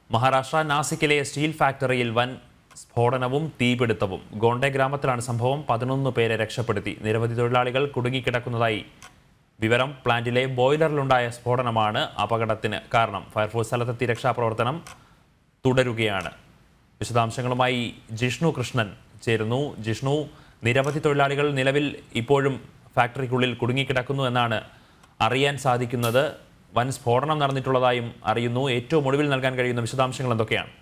Maharashtra നാസിക്കിലെ steel ഫാക്ടറിയിൽ വൻ സ്ഫോടനവും തീപിടുത്തവും ഗോണ്ടെ ഗ്രാമത്തിലാണ് സംഭവം പതിനൊന്ന് പേരെ രക്ഷപ്പെടുത്തി നിരവധി തൊഴിലാളികൾ കുടുങ്ങിക്കിടക്കുന്നതായി വിവരം പ്ലാന്റിലെ ബോയിലറിലുണ്ടായ സ്ഫോടനമാണ് അപകടത്തിന് കാരണം ഫയർഫോഴ്സ് സ്ഥലത്തെത്തി രക്ഷാപ്രവർത്തനം തുടരുകയാണ് വിശദാംശങ്ങളുമായി ജിഷ്ണു കൃഷ്ണൻ ചേരുന്നു ജിഷ്ണു നിരവധി തൊഴിലാളികൾ നിലവിൽ ഇപ്പോഴും ഫാക്ടറിക്കുള്ളിൽ കുടുങ്ങിക്കിടക്കുന്നു എന്നാണ് അറിയാൻ സാധിക്കുന്നത് വൻ സ്ഫോടനം നടന്നിട്ടുള്ളതായും അറിയുന്നു ഏറ്റവും ഒടുവിൽ നൽകാൻ കഴിയുന്ന വിശദാംശങ്ങൾ എന്തൊക്കെയാണ്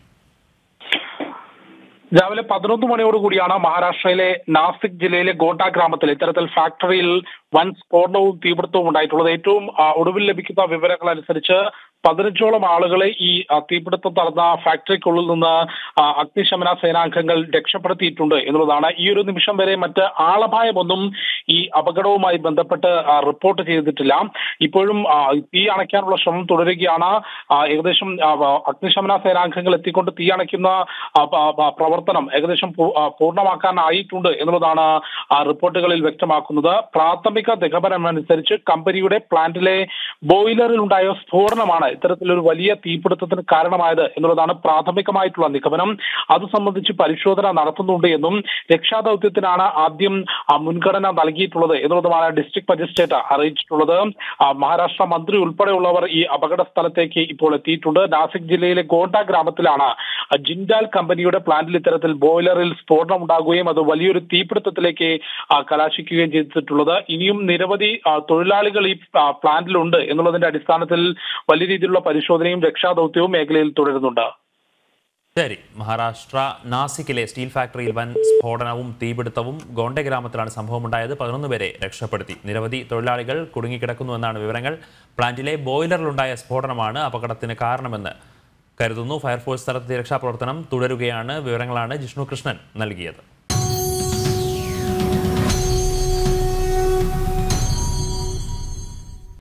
രാവിലെ പതിനൊന്ന് മണിയോട് കൂടിയാണ് മഹാരാഷ്ട്രയിലെ നാസിക് ജില്ലയിലെ ഗോണ്ട ഗ്രാമത്തിൽ ഇത്തരത്തിൽ ഫാക്ടറിയിൽ വൻ സ്ഫോടനവും തീപിടുത്തവും ഉണ്ടായിട്ടുള്ളത് ഏറ്റവും ആ, ഒടുവിൽ ലഭിക്കുന്ന വിവരങ്ങൾ അനുസരിച്ച് പതിനഞ്ചോളം ആളുകളെ ഈ ആ, തീപിടുത്തം നടന്ന ഫാക്ടറിക്കുള്ളിൽ നിന്ന് ആ, അഗ്നിശമന സേനാംഗങ്ങൾ രക്ഷപ്പെടുത്തിയിട്ടുണ്ട് എന്നുള്ളതാണ് ഈ ഒരു നിമിഷം വരെ മറ്റ് ആളപായമൊന്നും ഈ അപകടവുമായി ബന്ധപ്പെട്ട് ആ, റിപ്പോർട്ട് ചെയ്തിട്ടില്ല ഇപ്പോഴും ആ, തീ അണയ്ക്കാനുള്ള ശ്രമം തുടരുകയാണ് ആ, ഏകദേശം ആ, വ- അഗ്നിശമന സേനാംഗങ്ങൾ എത്തിക്കൊണ്ട് തീ അണയ്ക്കുന്ന ആ, പ- പ- പ്രവർത്തനം ഏകദേശം പൂ- ആ, പൂർണ്ണമാക്കാനായിട്ടുണ്ട് എന്നുള്ളതാണ് ആ, റിപ്പോർട്ടുകളിൽ വ്യക്തമാക്കുന്നത് പ്രാഥമിക നിഗമനം അനുസരിച്ച് കമ്പനിയുടെ പ്ലാന്റിലെ ബോയിലറിൽ ഉണ്ടായ സ്ഫോടനമാണ് ഇത്തരത്തിലൊരു വലിയ തീപിടുത്തത്തിന് കാരണമായത് എന്നുള്ളതാണ് പ്രാഥമികമായിട്ടുള്ള നിഗമനം അത് സംബന്ധിച്ച് പരിശോധന നടത്തുന്നുണ്ട് എന്നും രക്ഷാദൌത്യത്തിനാണ് ആദ്യം ആ, മുൻഗണന നൽകിയിട്ടുള്ളത് എന്നുള്ളതുമാണ് ഡിസ്ട്രിക്ട് മജിസ്ട്രേറ്റ് അറിയിച്ചിട്ടുള്ളത് ആ, മഹാരാഷ്ട്ര മന്ത്രി ഉൾപ്പെടെയുള്ളവർ ഈ അപകട സ്ഥലത്തേക്ക് ഇപ്പോൾ എത്തിയിട്ടുണ്ട് നാസിക് ജില്ലയിലെ ഗോണ്ട ഗ്രാമത്തിലാണ് ആ, ജിൻഡാൽ കമ്പനിയുടെ പ്ലാന്റിൽ ഇത്തരത്തിൽ ബോയിലറിൽ സ്ഫോടനം ഉണ്ടാകുകയും അത് വലിയൊരു തീപിടുത്തത്തിലേക്ക് ആ, കലാശിക്കുകയും ചെയ്തിട്ടുള്ളത് ഇനിയും നിരവധി ആ, തൊഴിലാളികൾ ഈ ആ, പ്ലാന്റിലുണ്ട് എന്നുള്ളതിന്റെ അടിസ്ഥാനത്തിൽ വലിയ രീതിയിലുള്ള പരിശോധനയും രക്ഷാദൌത്യവും മേഖലയിൽ തുടരുന്നുണ്ട് ശരി മഹാരാഷ്ട്ര നാസിക്കിലെ സ്റ്റീൽ ഫാക്ടറിയിൽ വൻ സ്ഫോടനവും തീപിടുത്തവും ഗോണ്ടെ ഗ്രാമത്തിലാണ് സംഭവമുണ്ടായത് പതിനൊന്ന് പേരെ രക്ഷപ്പെടുത്തി നിരവധി തൊഴിലാളികൾ കുടുങ്ങിക്കിടക്കുന്നുവെന്നാണ് വിവരങ്ങൾ പ്ലാന്റിലെ ബോയിലറിലുണ്ടായ സ്ഫോടനമാണ് അപകടത്തിന് കാരണമെന്ന് കരുതുന്നു ഫയർഫോഴ്സ് സ്ഥലത്ത് രക്ഷാപ്രവർത്തനം തുടരുകയാണ് വിവരങ്ങളാണ് ജിഷ്ണു കൃഷ്ണൻ നൽകിയത്